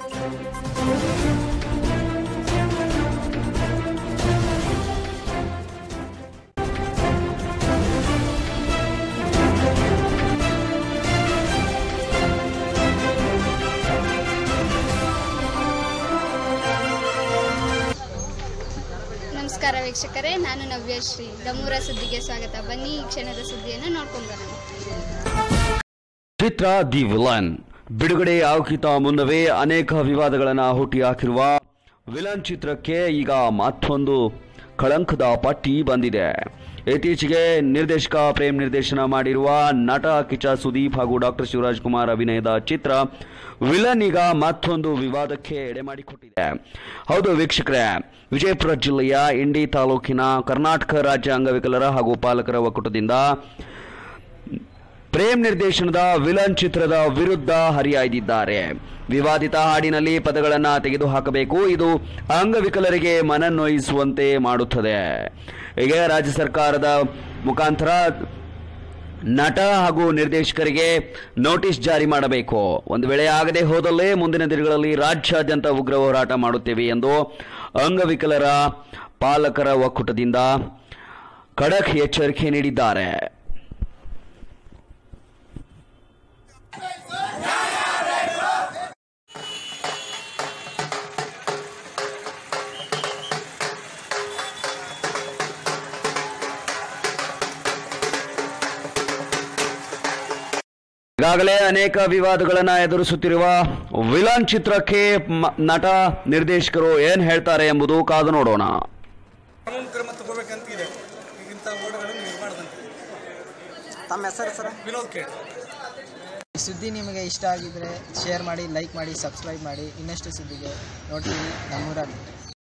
ನಮಸ್ಕಾರ ವೀಕ್ಷಕರೇ ನಾನು ನವ್ಯಶ್ರೀ ದಮೂರ ಸುದ್ದಿಗೆ ಸ್ವಾಗತ ಬನ್ನಿ ಈ ಕ್ಷಣದ ಸುದ್ದಿಯನ್ನು ನೋಡ್ಕೊಂಡು ಬರೋಣ ಚಿತ್ರ ದಿ ವಿಲನ್ ಬಿಡುಗಡೆ ಆಗೋಕ್ಕಿಂತ ಮುನ್ನವೇ ಅನೇಕ ವಿವಾದಗಳನ್ನು ಹುಟ್ಟಿಹಾಕಿರುವ ವಿಲನ್ ಚಿತ್ರಕ್ಕೆ ಈಗ ಮತ್ತೊಂದು ಕಳಂಕದ ಪಟ್ಟಿ ಬಂದಿದೆ ಇತ್ತೀಚೆಗೆ ನಿರ್ದೇಶಕ ಪ್ರೇಮ್ ನಿರ್ದೇಶನ ಮಾಡಿರುವ ನಟ ಕಿಚ್ಚ ಸುದೀಪ್ ಹಾಗೂ ಡಾಕ್ಟರ್ ಶಿವರಾಜ್ ಕುಮಾರ್ ಅಭಿನಯದ ಚಿತ್ರ ವಿಲನ್ ಈಗ ಮತ್ತೊಂದು ವಿವಾದಕ್ಕೆ ಎಡೆಮಾಡಿಕೊಟ್ಟಿದೆ ಹೌದು ವೀಕ್ಷಕರೇ ವಿಜಯಪುರ ಜಿಲ್ಲೆಯ ಇಂಡಿ ತಾಲೂಕಿನ ಕರ್ನಾಟಕ ರಾಜ್ಯ ಅಂಗವಿಕಲರ ಹಾಗೂ ಪಾಲಕರ ಒಕ್ಕೂಟದಿಂದ ಪ್ರೇಮ್ ನಿರ್ದೇಶನದ ವಿಲನ್ ಚಿತ್ರದ ವಿರುದ್ಧ ಹರಿಹಾಯ್ದಿದ್ದಾರೆ ವಿವಾದಿತ ಹಾಡಿನಲ್ಲಿ ಪದಗಳನ್ನು ತೆಗೆದುಹಾಕಬೇಕು ಇದು ಅಂಗವಿಕಲರಿಗೆ ಮನನೊಯಿಸುವಂತೆ ಮಾಡುತ್ತದೆ ಹೀಗೆ ರಾಜ್ಯ ಸರ್ಕಾರದ ಮುಖಾಂತರ ನಟ ಹಾಗೂ ನಿರ್ದೇಶಕರಿಗೆ ನೋಟಿಸ್ ಜಾರಿ ಮಾಡಬೇಕು ಒಂದು ವೇಳೆ ಆಗದೆ ಹೋದಲ್ಲೇ ಮುಂದಿನ ದಿನಗಳಲ್ಲಿ ರಾಜ್ಯಾದ್ಯಂತ ಉಗ್ರ ಹೋರಾಟ ಮಾಡುತ್ತೇವೆ ಎಂದು ಅಂಗವಿಕಲರ ಪಾಲಕರ ಒಕ್ಕೂಟದಿಂದ ಖಡಕ್ ಎಚ್ಚರಿಕೆ ನೀಡಿದ್ದಾರೆ ಈಗಾಗಲೇ ಅನೇಕ ವಿವಾದಗಳನ್ನ ಎದುರಿಸುತ್ತಿರುವ ವಿಲನ್ ಚಿತ್ರಕ್ಕೆ ಮ- ನಟ ನಿರ್ದೇಶಕರು ಏನ್ ಹೇಳ್ತಾರೆ ಎಂಬುದು ಕಾದು ನೋಡೋಣ ಕಾನೂನು ಕ್ರಮ ತಗೋಬೇಕಂತ ಇದೆ ಇಂಥ ಓಡಗಳನ್ನು ಇರಬಾರ್ದಂತ ತಮ್ಮ ಹೆಸರು ಸರ್ ವಿನೋದ್ ಕೇಳಿ ಈ ಸುದ್ದಿ ನಿಮಗೆ ಇಷ್ಟ ಆಗಿದ್ರೆ ಶೇರ್ ಮಾಡಿ ಲೈಕ್ ಮಾಡಿ ಸಬ್ಸ್ಕ್ರೈಬ್ ಮಾಡಿ ಇನ್ನಷ್ಟು ಸುದ್ದಿಗೆ ನೋಡ್ತೀವಿ ನಮ್ಮೂರಲ್ಲಿ